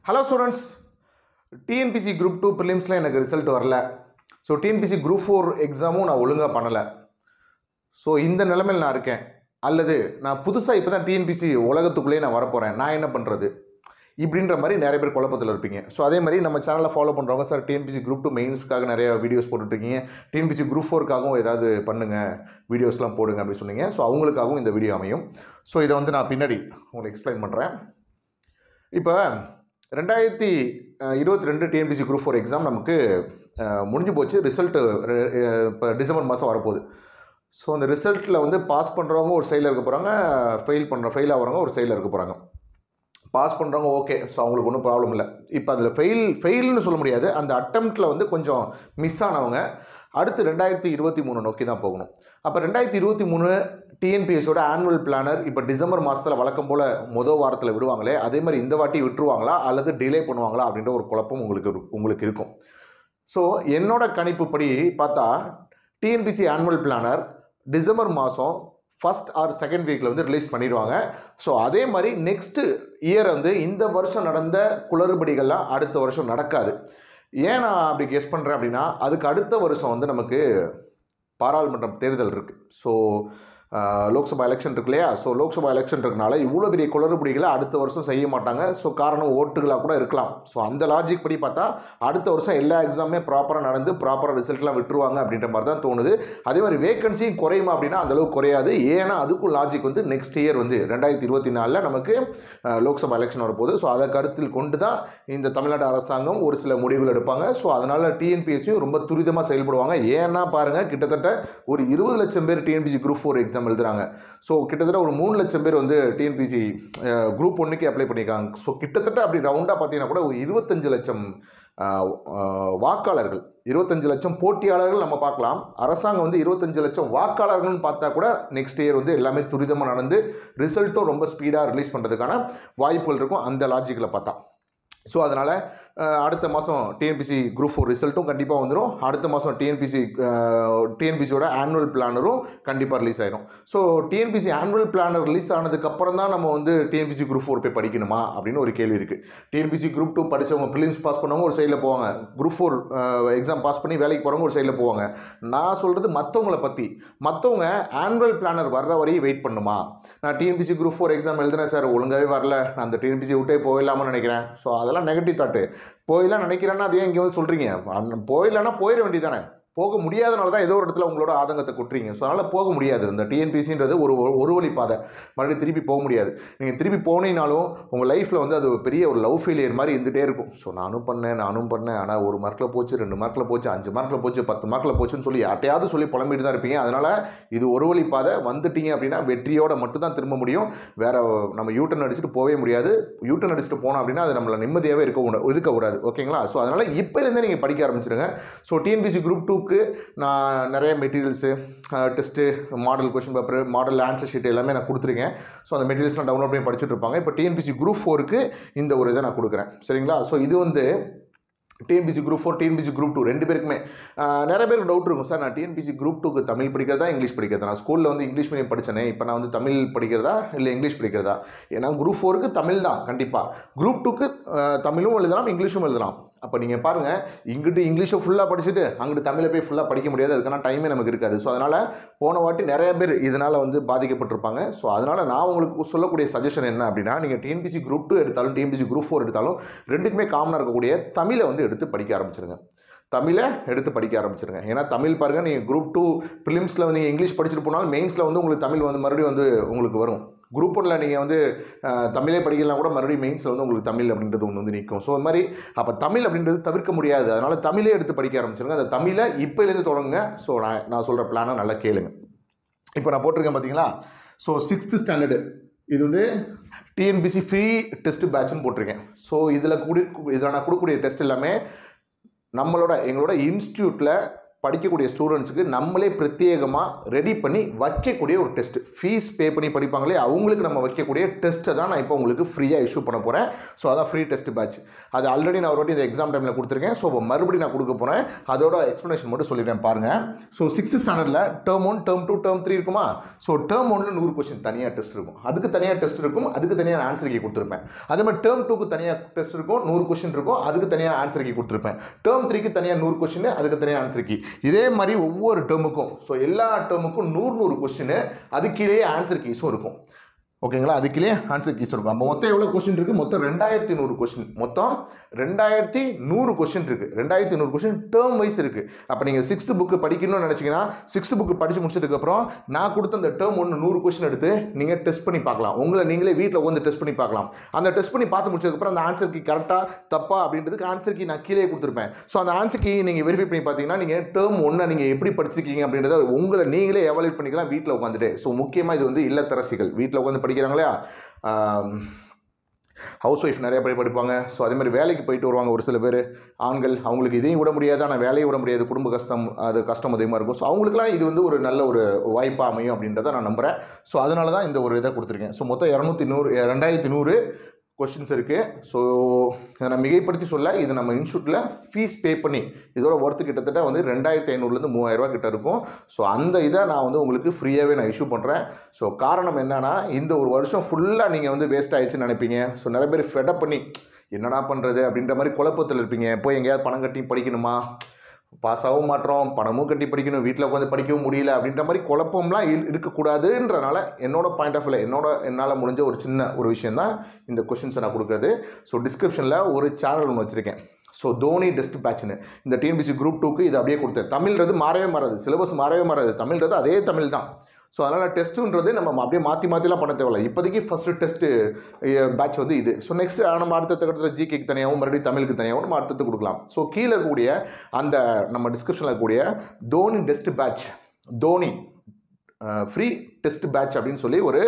hello students TNPSC group two ப்ரிலிம்ஸில் எனக்கு result வரல ஸோ டிஎன்பிசி குரூப் ஃபோர் எக்ஸாமும் நான் ஒழுங்காக பண்ணலை ஸோ இந்த நிலைமையில் நான் இருக்கேன் அல்லது நான் புதுசாக இப்போ தான் டிஎன்பிசி உலகத்துக்குள்ளேயே நான் வரப்போகிறேன் நான் என்ன பண்ணுறது இப்படின்ற மாதிரி நிறைய பேர் குழப்பத்தில் இருப்பீங்க ஸோ அதே மாதிரி நம்ம சேனலில் ஃபாலோ பண்ணுறவங்க சார் டிஎன்பிசி குரூப் டூ மெயின்ஸ்க்காக நிறைய வீடியோஸ் போட்டுட்ருக்கீங்க டிஎன்பிசி குரூப் ஃபோருக்காகவும் ஏதாவது பண்ணுங்கள் வீடியோஸ்லாம் போடுங்க அப்படின்னு சொன்னீங்க ஸோ அவங்களுக்காகவும் இந்த வீடியோ அமையும் ஸோ இதை வந்து நான் பின்னாடி உங்களுக்கு எக்ஸ்பிளைன் பண்ணுறேன் இப்போ ரெண்டாயிரத்தி இருபத்தி ரெண்டு டிஎன்பிசி குரூப் ஃபோர் எக்ஸாம் நமக்கு அஹ், முடிஞ்சு போச்சு ரிசல்ட்டு இப்போ டிசம்பர் மாதம் வரப்போகுது ஸோ அந்த ரிசல்ட்டில் வந்து பாஸ் பண்ணுறவங்க ஒரு சைடில் இருக்க போகிறாங்க ஃபெயில் பண்ணுற ஃபெயில் ஆகிறவங்க ஒரு சைடில் இருக்க போகிறாங்க பாஸ் பண்ணுறவங்க ஓகே ஸோ அவங்களுக்கு ஒன்றும் ப்ராப்ளம் இல்லை இப்போ அதில் ஃபெயில் ஃபெயில்னு சொல்ல முடியாது அந்த அட்டம்ப்டில் வந்து கொஞ்சம் மிஸ் ஆனவங்க அடுத்து ரெண்டாயிரத்தி இருபத்தி மூணு நோக்கி தான் போகணும் அப்போ ரெண்டாயிரத்தி இருபத்தி மூணு டிஎன்பிஎஸோட ஆனுவல் பிளானர் இப்போ டிசம்பர் மாதத்தில் வழக்கம் போல் மொதல் வாரத்தில் விடுவாங்களே அதே மாதிரி இந்த வாட்டி விட்டுருவாங்களா அல்லது டிலே பண்ணுவாங்களா அப்படின்ற ஒரு குழப்பம் உங்களுக்கு இரு- உங்களுக்கு இருக்கும் ஸோ என்னோட கணிப்புப்படி பார்த்தா டிஎன்பிசி ஆனுவல் பிளானர் டிசம்பர் மாதம் ஃபர்ஸ்ட் ஆர் செகண்ட் வீக்கில் வந்து ரிலீஸ் பண்ணிடுவாங்க ஸோ அதே மாதிரி நெக்ஸ்ட்டு இயர் வந்து இந்த வருஷம் நடந்த குளறுபடிகள்லாம் அடுத்த வருஷம் நடக்காது ஏன் நான் அப்படி கெஸ் பண்ணுறேன் அப்படின்னா அதுக்கு அடுத்த வருஷம் வந்து நமக்கு பாராளுமன்றம் தேர்தல் இருக்குது ஸோ லோக்சபா எலெக்ஷன் இருக்கு இல்லையா ஸோ லோக்சபா எலெக்ஷன் இருக்கனால இவ்வளோ பெரிய குளறுபடிகளை அடுத்த வருஷம் செய்ய மாட்டாங்க ஸோ காரணம் ஓட்டுகளாக கூட இருக்கலாம் ஸோ அந்த லாஜிக் படி பார்த்தா அடுத்த வருஷம் எல்லா எக்ஸாமே ப்ராப்பராக நடந்து ப்ராப்பராக ரிசல்ட்லாம் விட்டுருவாங்க அப்படின்ற மாதிரி தான் தோணுது அதே மாதிரி வேகன்சியும் குறையுமா அப்படின்னா அந்தளவுக்கு குறையாது ஏன்னா அதுக்கும் லாஜிக் வந்து நெக்ஸ்ட் இயர் வந்து ரெண்டாயிரத்தி இருபத்தி நாலில் நமக்கு அஹ், லோக்சபா எலெக்ஷன் வரப்போகுது ஸோ அதை கருத்தில் கொண்டு தான் இந்த தமிழ்நாடு அரசாங்கம் ஒரு சில முடிவுகள் எடுப்பாங்க ஸோ அதனால் டிஎன்பிஎஸ்சியும் ரொம்ப துரிதமாக செயல்படுவாங்க ஏன்னா பாருங்கள் கிட்டத்தட்ட ஒரு இருபது லட்சம் பேர் டிஎன்பிசி குரூப் ஃபோர் எக்ஸாம் எழுதுறாங்க ஸோ கிட்டத்தட்ட ஒரு மூணு லட்சம் பேர் வந்து டிஎன்பிசி குரூப் ஒன்றுக்கு அப்ளை பண்ணியிருக்காங்க ஸோ கிட்டத்தட்ட அப்படி ரவுண்டாக பார்த்தீங்கன்னா கூட ஒரு இருபத்தஞ்சு லட்சம் அஹ், அஹ், வாக்காளர்கள் இருபத்தஞ்சு லட்சம் போட்டியாளர்கள் நம்ம பார்க்கலாம் அரசாங்கம் வந்து இருபத்தஞ்சு லட்சம் வாக்காளர்கள்னு பார்த்தா கூட நெக்ஸ்ட் இயர் வந்து எல்லாமே துரிதமாக நடந்து ரிசல்ட்டும் ரொம்ப ஸ்பீடாக ரிலீஸ் பண்ணுறதுக்கான வாய்ப்புகள் இருக்கும் அந்த லாஜிக்கில் பார்த்தா ஸோ அதனால் அடுத்த மாதம் டிஎன்பிசி குரூப் ஃபோர் ரிசல்ட்டும் கண்டிப்பாக வந்துடும் அடுத்த மாதம் டிஎன்பிசி டிஎன்பிசியோட ஆனுவல் பிளானரும் கண்டிப்பாக ரிலீஸ் ஆயிடும் so TNPSC annual planner release ஆனதுக்கப்புறம் தான் நம்ம வந்து டிஎன்பிசி குரூப் ஃபோர் போய் படிக்கணுமா அப்படின்னு ஒரு கேள்வி இருக்குது டிஎன்பிசி குரூப் டூ படித்தவங்க ப்ரிலிம்ஸ் பாஸ் பண்ணவங்க ஒரு சைடில் போவாங்க குரூப் ஃபோர் எக்ஸாம் பாஸ் பண்ணி வேலைக்கு போகிறவங்க ஒரு சைடில் போவாங்க நான் சொல்கிறது மற்றவங்கள பற்றி மற்றவங்க ஆனுவல் பிளானர் வர்ற வரையும் வெயிட் பண்ணுமா நான் டிஎன்பிசி குரூப் ஃபோர் எக்ஸாம் எழுதினேன் சார் ஒழுங்காகவே வரல நான் அந்த டிஎன்பிசி விட்டே போயிடலாம்னு நினைக்கிறேன் ஸோ அதெல்லாம் நெகட்டிவ் தாட்டு போயிடலாம் நினைக்கிறேன்னா அதே இங்கே வந்து சொல்கிறீங்க போயிடலான்னா போயிட வேண்டியதானே போக முடியாதனால தான் ஏதோ ஒரு இடத்துல உங்களோட ஆதங்கத்தை குட்டுறீங்க ஸோ அதனால் போக முடியாது இந்த டிஎன்பிசின்றது ஒரு ஒரு- ஒரு வழி பாதை மறுபடியும் திருப்பி போக முடியாது நீங்கள் திருப்பி போனீங்கனாலும் உங்கள் லைஃப்பில் வந்து அது ஒரு பெரிய ஒரு லவ் ஃபெயிலியர் மாதிரி இருந்துகிட்டே இருக்கும் ஸோ நானும் பண்ணேன் நானும் பண்ணேன் ஆனால் ஒரு மார்க்கில் போச்சு ரெண்டு மார்க்கில் போச்சு அஞ்சு மார்க்கில் போச்சு பத்து மார்க்கில் போச்சுன்னு சொல்லி யார்ட்டையாவது சொல்லி புலம்பிட்டு தான் இருப்பீங்க அதனால் இது ஒரு வழி பாதை வந்துட்டீங்க அப்படின்னா வெற்றியோட மட்டும் தான் திரும்ப முடியும் வேற நம்ம யூட்டன் அடிச்சுட்டு போகவே முடியாது யூட்டன் அடிச்சுட்டு போனோம் அப்படின்னா அது நம்மளை நிம்மதியாகவே இருக்க கூடாது இருக்கக்கூடாது ஓகேங்களா ஸோ அதனால் இப்போலேருந்தே நீங்கள் படிக்க ஆரம்பிச்சிருங்க ஸோ டிஎன்பிசி குரூப் டூக்கு நான் நிறைய materials test model question paper model answer sheet எல்லாமே நான் கொடுத்துருக்கேன் ஸோ அந்த மெட்டீரியல்ஸ்லாம் டவுன்லோட் பண்ணி படிச்சுட்டு இருப்பாங்க இப்போ டிஎன்பிசி குரூப் ஃபோருக்கு இந்த ஒரு இதை நான் கொடுக்குறேன் சரிங்களா ஸோ இது வந்து TNPSC group four TNPSC group two ரெண்டு பேருக்குமே ஆஹ், நிறைய பேருக்கு டவுட் இருக்கும் சார் நான் டிஎன்பிசி குரூப் டூக்கு தமிழ் படிக்கிறதா இங்கிலீஷ் படிக்கிறதா நான் ஸ்கூலில் வந்து இங்கிலீஷ் மீடியம் படித்தேனே இப்போ நான் வந்து தமிழ் படிக்கிறதா இல்லை இங்கிலீஷ் படிக்கிறதா ஏன்னா குரூப் ஃபோருக்கு தமிழ் தான் கண்டிப்பாக குரூப் டூக்கு தமிழும் எழுதலாம் இங்கிலீஷும் எழுதலாம் அப்போ நீங்கள் பாருங்கள் இங்கிட்டு இங்கிலீஷை ஃபுல்லாக படிச்சுட்டு அங்கிட்டு தமிழை போய் ஃபுல்லாக படிக்க முடியாது அதுக்கான டைமே நமக்கு இருக்காது ஸோ அதனால் போன வாட்டி நிறைய பேர் இதனால் வந்து பாதிக்கப்பட்டிருப்பாங்க ஸோ அதனால் நான் உங்களுக்கு சொல்லக்கூடிய சஜஷன் என்ன அப்படின்னா நீங்கள் டிஎன்பிசி குரூப் டூ எடுத்தாலும் டிஎன்பிசி குரூப் ஃபோர் எடுத்தாலும் ரெண்டுக்குமே காமனாக இருக்கக்கூடிய தமிழை வந்து எடுத்து படிக்க ஆரம்பிச்சிருங்க தமிழை எடுத்து படிக்க ஆரம்பிச்சிருங்க ஏன்னா தமிழ் பாருங்கள் நீங்கள் குரூப் டூ ப்ரிலிம்ஸில் வந்து நீங்கள் இங்கிலீஷ் படிச்சுட்டு போனாலும் மெயின்ஸில் வந்து உங்களுக்கு தமிழ் வந்து மறுபடியும் வந்து உங்களுக்கு வரும் குரூப் ஒன்றில் நீங்கள் வந்து அஹ், தமிழே படிக்கலாம் கூட மறுபடியும் மெயின்ஸில் வந்து உங்களுக்கு தமிழ் அப்படின்றது ஒன்று வந்து நிற்கும் ஸோ அது மாதிரி அப்போ தமிழ் அப்படின்றது தவிர்க்க முடியாது அதனால் தமிழே எடுத்து படிக்க ஆரம்பிச்சிருங்க அந்த தமிழை இப்போலேருந்து தொடங்குங்க ஸோ நான் நான் சொல்கிற பிளானை நல்லா கேளுங்க இப்போ நான் போட்டிருக்கேன் பார்த்தீங்களா ஸோ சிக்ஸ்த்து ஸ்டாண்டர்டு இது வந்து டிஎன்பிசி ஃப்ரீ டெஸ்ட் பேட்ச்னு போட்டிருக்கேன் ஸோ இதில் கொடு இதில் நான் கொடுக்கக்கூடிய டெஸ்ட் எல்லாமே நம்மளோட எங்களோட இன்ஸ்டியூட்டில் படிக்கக்கூடிய ஸ்டூடெண்ட்ஸுக்கு நம்மளே பிரத்யேகமாக ரெடி பண்ணி வைக்கக்கூடிய ஒரு டெஸ்ட் ஃபீஸ் பே பண்ணி படிப்பாங்களே அவங்களுக்கு நம்ம வைக்கக்கூடிய டெஸ்ட்டை தான் நான் இப்போ உங்களுக்கு ஃப்ரீயாக இஷ்யூ பண்ண போகிறேன் ஸோ அதான் ஃப்ரீ டெஸ்ட் பேட்ச் அது ஆல்ரெடி நான் ஒரு வாட்டி இந்த எக்ஸாம் டைமில் கொடுத்துருக்கேன் ஸோ இப்போ மறுபடியும் நான் கொடுக்க போகிறேன் அதோட எக்ஸ்ப்ளனேஷன் மட்டும் சொல்லிடுறேன் பாருங்கள் ஸோ சிக்ஸ்த் ஸ்டாண்டர்டில் term one term two term three இருக்குமா ஸோ டேர்ம் ஒன்ல நூறு கொஸ்டின் தனியாக டெஸ்ட் இருக்கும் அதுக்கு தனியாக டெஸ்ட் இருக்கும் அதுக்கு தனியாக ஆன்சர் கீ கொடுத்துருப்பேன் அதே மாதிரி டேர்ம் டூக்கு தனியாக டெஸ்ட் இருக்கும் நூறு கொஸ்டின் இருக்கும் அதுக்கு தனியாக ஆன்சர் கீ கொடுத்துருப்பேன் டேர்ம் த்ரீக்கு தனியாக நூறு கொஸ்டின் அதுக்கு தனியாக ஆன்சர் கீ இதே மாதிரி ஒவ்வொரு டேர்முக்கும் ஸோ எல்லா டேர்முக்கும் நூறு நூறு கொஸ்டின் அது கீழேயே ஆன்சர் கீஸும் இருக்கும் ஓகேங்களா அதுக்குள்ளே ஆன்சர் கீஸ் இருக்கும் அப்போ மொத்தம் எவ்வளோ கொஸ்டின் இருக்குது மொத்தம் ரெண்டாயிரத்தி நூறு கொஸ்டின் மொத்தம் ரெண்டாயிரத்தி நூறு கொஸ்டின் இருக்குது ரெண்டாயிரத்தி நூறு கொஸ்டின் டேர்ம் வைஸ் இருக்குது அப்போ நீங்கள் சிக்ஸ்த்து புக்கு படிக்கணும்னு நினச்சிங்கன்னா சிக்ஸ்த்து புக்கு படித்து முடிச்சதுக்கப்புறம் நான் கொடுத்த அந்த டேர்ம் ஒன்று நூறு கொஸ்டின் எடுத்து நீங்கள் டெஸ்ட் பண்ணி பார்க்கலாம் உங்களை நீங்களே வீட்டில் உட்காந்து டெஸ்ட் பண்ணி பார்க்கலாம் அந்த டெஸ்ட் பண்ணி பார்த்து முடிச்சதுக்கப்புறம் அந்த ஆன்சர் கீ கரெக்டாக தப்பா அப்படின்றதுக்கு ஆன்சர் கீ நான் கீழே கொடுத்துருப்பேன் ஸோ அந்த ஆன்சர் கீ நீங்கள் வெரிஃபை பண்ணி பார்த்தீங்கன்னா நீங்கள் டேர்ம் ஒன்றை நீங்கள் எப்படி படிச்சிருக்கீங்க அப்படின்றத உங்களை நீங்களே எவாலுவேட் பண்ணிக்கலாம் வீட்டில் உட்காந்துட்டு ஸோ முக்கியமாக இது வந்து இல்லத்தரசிகள் வீட்டில் உட்காந்து படிக்கிறாங்க இல்லையா ஹவுஸ் ஒய்ஃப் நிறைய பேர் படிப்பாங்க ஸோ அதே மாதிரி வேலைக்கு போயிட்டு வருவாங்க ஒரு சில பேர் ஆண்கள் அவங்களுக்கு இதையும் விட முடியாது ஆனால் வேலையை விட முடியாது குடும்ப கஷ்டம் அது கஷ்டம் அதிகமாக இருக்கும் ஸோ அவங்களுக்குலாம் இது வந்து ஒரு நல்ல ஒரு வாய்ப்பாக அமையும் அப்படின்றத நான் நம்புகிறேன் ஸோ அதனால தான் இந்த ஒரு இதை கொடுத்துருக்கேன் ஸோ மொத்தம் இரநூத்தி நூறு ரெண்டாயிரத்தி நூறு கொஷின்ஸ் இருக்குது ஸோ இதை நான் மிகைப்படுத்தி சொல்ல இது நம்ம இன்ஸ்டியூட்டில் ஃபீஸ் பே பண்ணி இதோட ஒர்த்து கிட்டத்தட்ட வந்து ரெண்டாயிரத்தி ஐநூறுலேருந்து மூவாயிரரூவா கிட்ட இருக்கும் ஸோ அந்த இதை நான் வந்து உங்களுக்கு ஃப்ரீயாகவே நான் இஷ்யூ பண்ணுறேன் ஸோ காரணம் என்னன்னா இந்த ஒரு வருஷம் ஃபுல்லாக நீங்கள் வந்து வேஸ்ட் ஆயிடுச்சுன்னு நினைப்பீங்க ஸோ நிறைய பேர் ஃபெடப் பண்ணி என்னடா பண்ணுறது அப்படின்ற மாதிரி குழப்பத்தில் இருப்பீங்க போய் எங்கேயாவது பணம் கட்டி படிக்கணுமா பாஸ் ஆகவும் மாட்டோம் பணமும் கட்டி படிக்கணும் வீட்டில் உட்காந்து படிக்கவும் முடியல அப்படின்ற மாதிரி குழப்பம்லாம் இல்- இருக்கக்கூடாதுன்றனால என்னோட பாயிண்ட் ஆஃப் வியூவில் என்னோட என்னால் முடிஞ்ச ஒரு சின்ன ஒரு விஷயம் தான் இந்த கொஷின்ஸை நான் கொடுக்குறது ஸோ டிஸ்கிரிப்ஷனில் ஒரு சேனல் ஒன்று வச்சுருக்கேன் ஸோ தோனி டெஸ்ட் பேட்ச்னு இந்த டிஎன்பிசி குரூப் டூக்கு இது அப்படியே கொடுத்தேன் தமிழ்ன்றது மாறவே மாறாது சிலபஸ் மாறவே மாறாது தமிழ்ன்றது அதே தமிழ் தான் ஸோ அதனால் டெஸ்ட்டுன்றது நம்ம அப்படியே மாற்றி மாற்றிலாம் பண்ண தேவையில்ல இப்போதைக்கு ஃபஸ்ட்டு டெஸ்ட்டு பேட்ச் வந்து இது ஸோ நெக்ஸ்ட் நம்ம அடுத்த கட்டத்தில் ஜிகேக்கு தனியாகவும் மறுபடியும் தமிழுக்கு தனியாகவும் நம்ம அடுத்தது கொடுக்கலாம் ஸோ கீழே இருக்கக்கூடிய அந்த நம்ம டிஸ்கிரிப்ஷனில் இருக்கக்கூடிய தோனி டெஸ்ட் பேட்ச் தோனி ஃப்ரீ டெஸ்ட் பேட்ச் அப்படின்னு சொல்லி ஒரு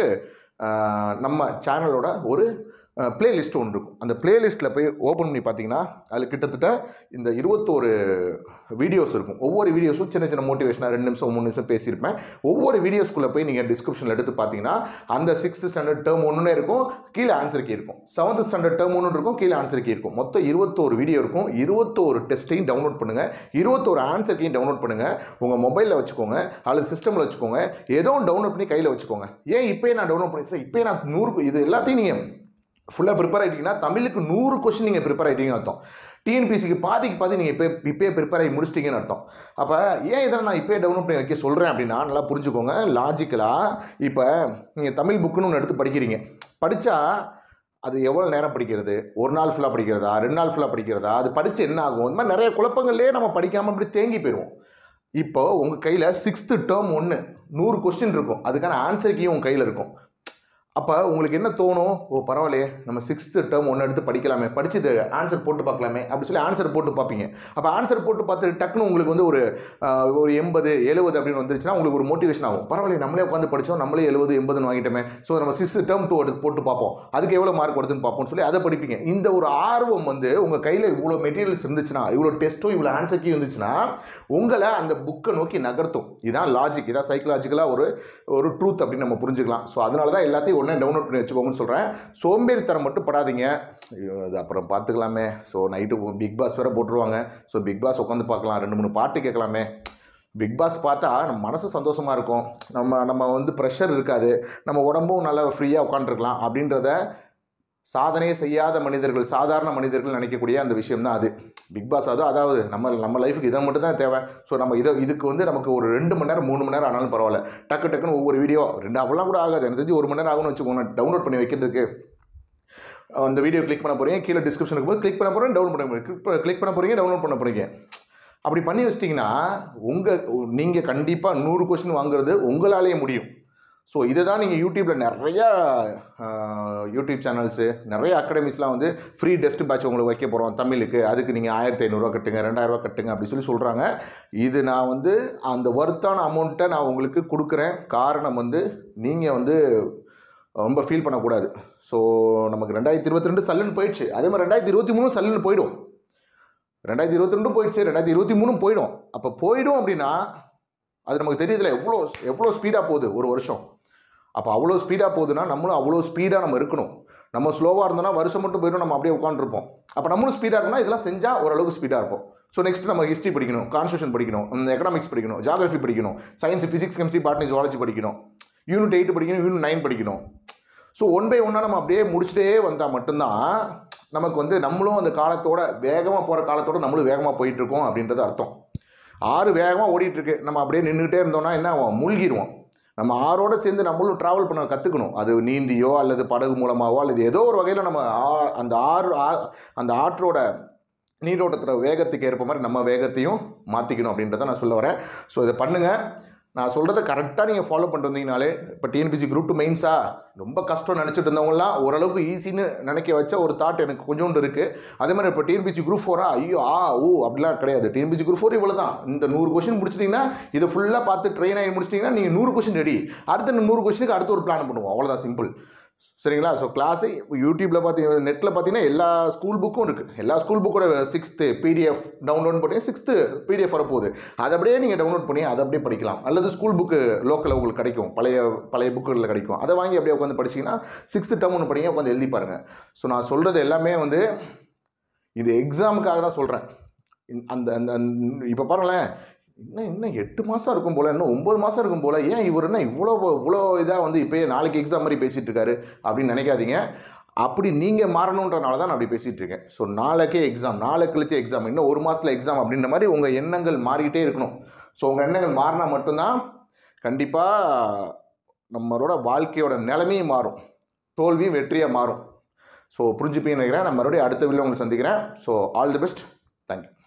அஹ், நம்ம சேனலோட ஒரு பிளேலிஸ்ட் ஒன்று இருக்கும் அந்த பிளேலிஸ்ட்டில் போய் ஓப்பன் பண்ணி பார்த்தீங்கன்னா அதில் கிட்டத்தட்ட இந்த இருபத்தோரு வீடியோஸ் இருக்கும் ஒவ்வொரு வீடியோஸும் சின்ன சின்ன மோட்டிவேஷனாக ரெண்டு நிமிஷம் மூணு நிமிஷம் பேசியிருப்பேன் ஒவ்வொரு வீடியோஸ்குள்ளே போய் நீங்கள் டிஸ்கிரிப்ஷனில் எடுத்து பார்த்தீங்கன்னா அந்த சிக்ஸ்த் ஸ்டாண்டர்ட் டேர்ம் ஒன்றுனே இருக்கும் கீழே ஆன்சர் கீ இருக்கும் செவன்த் ஸ்டாண்டர்ட் டேர்ம் ஒன்று இருக்கும் கீழே ஆன்சர் கீ இருக்கும் மொத்தம் இருபத்தோரு வீடியோ இருக்கும் இருபத்தோரு டெஸ்ட்டையும் டவுன்லோட் பண்ணுங்கள் இருபத்தோரு ஆன்சர் கீயும் டவுன்லோட் பண்ணுங்கள் உங்கள் மொபைலில் வச்சுக்கோங்க அல்லது சிஸ்டமில் வச்சுக்கோங்க ஏதோ ஒன்று டவுன்லோட் பண்ணி கையில் வச்சுக்கோங்க ஏன் இப்போயே நான் டவுன்லோட் பண்ணி சார் இப்போயே நான் நூறு இது எல்லாத்தையும் நீங்கள் ஃபுல்லாக ப்ரிப்பேர் ஆகிட்டீங்கன்னா தமிழுக்கு நூறு கொஸ்டின் நீங்கள் ப்ரிப்பேர் ஆகிட்டீங்கன்னு அர்த்தம் டிஎன்பிசிக்கு பாதிக்கு பாதி நீங்கள் இப்போ இப்போயே ப்ரிப்பேர் ஆகி முடிச்சிட்டீங்கன்னு அர்த்தம் அப்போ ஏன் இதை நான் இப்போயே டவுன்லோட் பண்ணி வைக்க சொல்கிறேன் அப்படின்னா நல்லா புரிஞ்சுக்கோங்க லாஜிக்கலாக இப்போ நீங்கள் தமிழ் புக்குன்னு ஒன்று எடுத்து படிக்கிறீங்க படித்தா அது எவ்வளோ நேரம் படிக்கிறது ஒரு நாள் ஃபுல்லாக படிக்கிறதா ரெண்டு நாள் ஃபுல்லாக படிக்கிறதா அது படித்து என்ன ஆகும் இந்த மாதிரி நிறைய குழப்பங்கள்லேயே நம்ம படிக்காமல் இப்படி தேங்கி போயிடுவோம் இப்போ உங்கள் கையில் சிக்ஸ்த்து டேர்ம் ஒன்று நூறு கொஸ்டின் இருக்கும் அதுக்கான ஆன்சர் கீயும் உங்கள் கையில் இருக்கும் அப்போ உங்களுக்கு என்ன தோணும் ஓ பரவாயில்லையே நம்ம சிக்ஸ்த்து டேர்ம் ஒன்று எடுத்து படிக்கலாமே படிச்சது ஆன்சர் போட்டு பார்க்கலாமே அப்படி சொல்லி ஆன்சர் போட்டு பார்ப்பீங்க அப்போ ஆன்சர் போட்டு பார்த்து டக்குன்னு உங்களுக்கு வந்து ஒரு ஆஹ், ஒரு எண்பது எழுபது அப்படின்னு வந்துருச்சுன்னா உங்களுக்கு ஒரு மோட்டிவேஷன் ஆகும் பரவாயில்லையே நம்மளே உட்காந்து படித்தோம் நம்மளே எழுபது எண்பதுன்னு வாங்கிட்டோமே ஸோ நம்ம சிக்ஸ்த் டேர்ம் டூ எடுத்து போட்டு பார்ப்போம் அதுக்கு எவ்வளோ மார்க் வருதுன்னு பார்ப்போம்னு சொல்லி அதை படிப்பீங்க இந்த ஒரு ஆர்வம் வந்து உங்கள் கையில் இவ்வளோ மெட்டீரியல்ஸ் இருந்துச்சுன்னா இவ்வளோ டெஸ்ட்டும் இவ்வளோ ஆன்சர் கீ இருந்துச்சுன்னா உங்களை அந்த புக்கை நோக்கி நகர்த்தும் இதான் லாஜிக் இதான் சைக்கலாஜிக்கலாக ஒரு ஒரு ட்ரூத் அப்படின்னு நம்ம புரிஞ்சுக்கலாம் ஸோ அதனால தான் எல்லாத்தையும் உடனே டவுன்லோட் பண்ணி வச்சுக்கோங்கன்னு சொல்கிறேன் சோம்பேறித்தனம் மட்டும் படாதீங்க ஐயோ, அது அப்புறம் பார்த்துக்கலாமே ஸோ நைட்டு பிக் பாஸ் வேறு போட்டுருவாங்க ஸோ பிக் பாஸ் உட்காந்து பார்க்கலாம் ரெண்டு மூணு பாட்டு கேட்கலாமே பிக் பாஸ் பார்த்தா நம்ம மனசு சந்தோஷமாக இருக்கும் நம்ம நம்ம வந்து ப்ரெஷர் இருக்காது நம்ம உடம்பும் நல்லா ஃப்ரீயாக உட்காந்துருக்கலாம் அப்படின்றத சாதனையே செய்யாத மனிதர்கள் சாதாரண மனிதர்கள் நினைக்கக்கூடிய அந்த விஷயம் தான் அது பிக் பாஸ் அது அதாவது நம்ம நம்ம லைஃபுக்கு இதை மட்டும் தான் தேவை ஸோ நம்ம இதை இதுக்கு வந்து நமக்கு ஒரு ரெண்டு மணி நேரம் மூணு மணி நேரம் ஆனாலும் பரவாயில்ல டக்கு டக்குன்னு ஒவ்வொரு வீடியோ ரெண்டு அவ்வளோ கூட ஆகாது எனக்கு தெரிஞ்சு ஒரு மணி நேரம் ஆகும்னு வச்சுக்கோங்க டவுன்லோட் பண்ணி வைக்கிறதுக்கு அந்த வீடியோ கிளிக் பண்ண போகிறீங்க கீழே டிஸ்கிரிப்ஷனுக்கு போய் கிளிக் பண்ண போகிறேன் டவுன்லோட் பண்ண போகிறீங்க கிளிக் பண்ண போகிறீங்க டவுன்லோட் பண்ண போகிறீங்க அப்படி பண்ணி வச்சிட்டிங்கன்னா உங்கள் நீங்கள் கண்டிப்பாக நூறு கொஸ்டின் வாங்குறது உங்களாலேயே முடியும் ஸோ இதை தான் நீங்கள் யூடியூப்பில் நிறையா ஆஹ், யூடியூப் சேனல்ஸு நிறைய அகாடமிஸ்லாம் வந்து ஃப்ரீ டெஸ்ட் பேட்ச் உங்களுக்கு வைக்க போகிறோம் தமிழுக்கு அதுக்கு நீங்கள் ஆயிரத்தி ஐநூறுரூவா கட்டுங்க ரெண்டாயிரரூவா கட்டுங்க அப்படி சொல்லி சொல்கிறாங்க இது நான் வந்து அந்த ஒர்த்தான அமௌண்ட்டை நான் உங்களுக்கு கொடுக்குறேன் காரணம் வந்து நீங்கள் வந்து ரொம்ப ஃபீல் பண்ணக்கூடாது ஸோ நமக்கு ரெண்டாயிரத்தி இருபத்தி ரெண்டு சல்லுன்னு போயிடுச்சு அதே மாதிரி ரெண்டாயிரத்தி இருபத்தி மூணு சல்லுன்னு போயிடும் ரெண்டாயிரத்தி இருபத்தி ரெண்டும் போயிடுச்சு ரெண்டாயிரத்தி இருபத்தி மூணும் போயிடும் அப்போ போயிடும் அப்படின்னா அது நமக்கு தெரியுதுல எவ்வளோ எவ்வளோ ஸ்பீடாக போகுது ஒரு வருஷம் அப்போ அவ்வளோ ஸ்பீடாக போகுதுன்னா நம்மளும் அவ்வளோ ஸ்பீடாக நம்ம இருக்கணும் நம்ம ஸ்லோவாக இருந்தோம்னா வருஷம் மட்டும் போயிடும் நம்ம அப்படியே உட்காந்துருப்போம் அப்போ நம்மளும் ஸ்பீடாக இருக்கணும் இதெல்லாம் செஞ்சால் ஓரளவுக்கு ஸ்பீடாக இருப்போம் ஸோ நெக்ஸ்ட் நம்ம ஹிஸ்ட்ரி படிக்கணும் கான்ஸ்டியூஷன் படிக்கணும் எக்கனாமிக்ஸ் படிக்கணும் ஜாகிரஃபி படிக்கணும் science physics chemistry botany zoology படிக்கணும் யூனிட் எயிட் படிக்கணும் யூனிட் நைன் படிக்கணும் ஸோ ஒன் பை ஒன்னாக நம்ம அப்படியே முடிச்சுட்டே வந்தால் மட்டும்தான் நமக்கு வந்து நம்மளும் அந்த காலத்தோட வேகமாக போகிற காலத்தோட நம்மளும் வேகமாக போயிட்டு இருக்கோம் அப்படின்றது அர்த்தம் ஆறு வேகமாக ஓடிட்டு இருக்கு நம்ம அப்படியே நின்றுக்கிட்டே இருந்தோம்னா என்ன ஆகும் மூழ்கிடுவோம் நம்ம ஆறோட சேர்ந்து நம்மளும் ட்ராவல் பண்ண கற்றுக்கணும் அது நீந்தியோ அல்லது படகு மூலமாவோ அல்லது ஏதோ ஒரு வகையில் நம்ம ஆ- அந்த ஆறு ஆ- அந்த ஆற்றோட நீரோட்டத்தோட வேகத்துக்கு ஏற்ப மாதிரி நம்ம வேகத்தையும் மாற்றிக்கணும் அப்படின்றத நான் சொல்ல வரேன் ஸோ இதை பண்ணுங்கள் நான் சொல்கிறத கரெக்டாக நீங்கள் ஃபாலோ பண்ணிட்டு வந்தீங்கனாலே இப்போ டிஎன்பிசி குரூப் டூ மெயின்ஸா ரொம்ப கஷ்டம் நினச்சிட்டு இருந்தவங்கலாம் ஓரளவுக்கு ஈஸின்னு நினைக்க வச்ச ஒரு தாட் எனக்கு கொஞ்சோண்டு இருக்குது அதே மாதிரி இப்போ டிஎன்பிசி குரூப் ஃபோரா ஐயோ ஆ ஓ அப்படிலாம் கிடையாது டிஎன்பிசி குரூப் ஃபோர் இவ்வளோ தான் இந்த நூறு கொஸ்டின் முடிச்சிட்டிங்கன்னா இதை ஃபுல்லாக பார்த்து ட்ரெயின் ஆகி முடிச்சிட்டிங்கன்னா நீங்கள் நூறு கொஸ்டின் ரெடி அடுத்த நூறு கொஸ்டினுக்கு அடுத்து ஒரு பிளான் பண்ணுவோம் அவ்வளோதான் சிம்பிள் சரிங்களா ஸோ கிளாஸு யூடியூப்பில் பார்த்தீங்கன்னா நெட்டில் பார்த்தீங்கன்னா எல்லா ஸ்கூல் புக்கும் இருக்குது எல்லா ஸ்கூல் புக்கோட சிக்ஸ்த்து பிடிஎஃப் டவுன்லோட் பண்ணி சிக்ஸ்த்து பிடிஎஃப் வரப்போகுது அதை அப்படியே நீங்கள் டவுன்லோட் பண்ணி அதை அப்படியே படிக்கலாம் அல்லது ஸ்கூல் புக்கு லோக்கலில் உங்களுக்கு கிடைக்கும் பழைய பழைய புக்குகளில் கிடைக்கும் அதை வாங்கி அப்படியே உட்காந்து படிச்சிங்கன்னா சிக்ஸ்த்து டேர்ம் ஒன்று படிங்க உட்காந்து எழுதி பாருங்கள் ஸோ நான் சொல்கிறது எல்லாமே வந்து இது எக்ஸாமுக்காக தான் சொல்கிறேன் அந்த அந்த இப்போ பாருங்களேன் இன்னும் இன்னும் எட்டு மாதம் இருக்கும் போல் இன்னும் ஒம்பது மாதம் இருக்கும் போல் ஏன் இவர் என்ன இவ்வளோ இவ்வளோ இதாக வந்து இப்போயே நாளைக்கு எக்ஸாம் மாதிரி பேசிகிட்டு இருக்காரு அப்படின்னு நினைக்காதீங்க அப்படி நீங்கள் மாறணுன்றனால தான் நான் அப்படி பேசிகிட்டு இருக்கேன் ஸோ நாளைக்கே எக்ஸாம் நாளை கழிச்சு எக்ஸாம் இன்னும் ஒரு மாதத்தில் எக்ஸாம் அப்படின்ற மாதிரி உங்கள் எண்ணங்கள் மாறிக்கிட்டே இருக்கணும் ஸோ உங்கள் எண்ணங்கள் மாறினா மட்டும்தான் கண்டிப்பாக நம்மளோட வாழ்க்கையோட நிலைமையும் மாறும் தோல்வியும் வெற்றியாக மாறும் ஸோ புரிஞ்சுப்பீங்கன்னு நினைக்கிறேன் நான் மறுபடியும் அடுத்த வீடியோ உங்களை சந்திக்கிறேன் so all the best thank you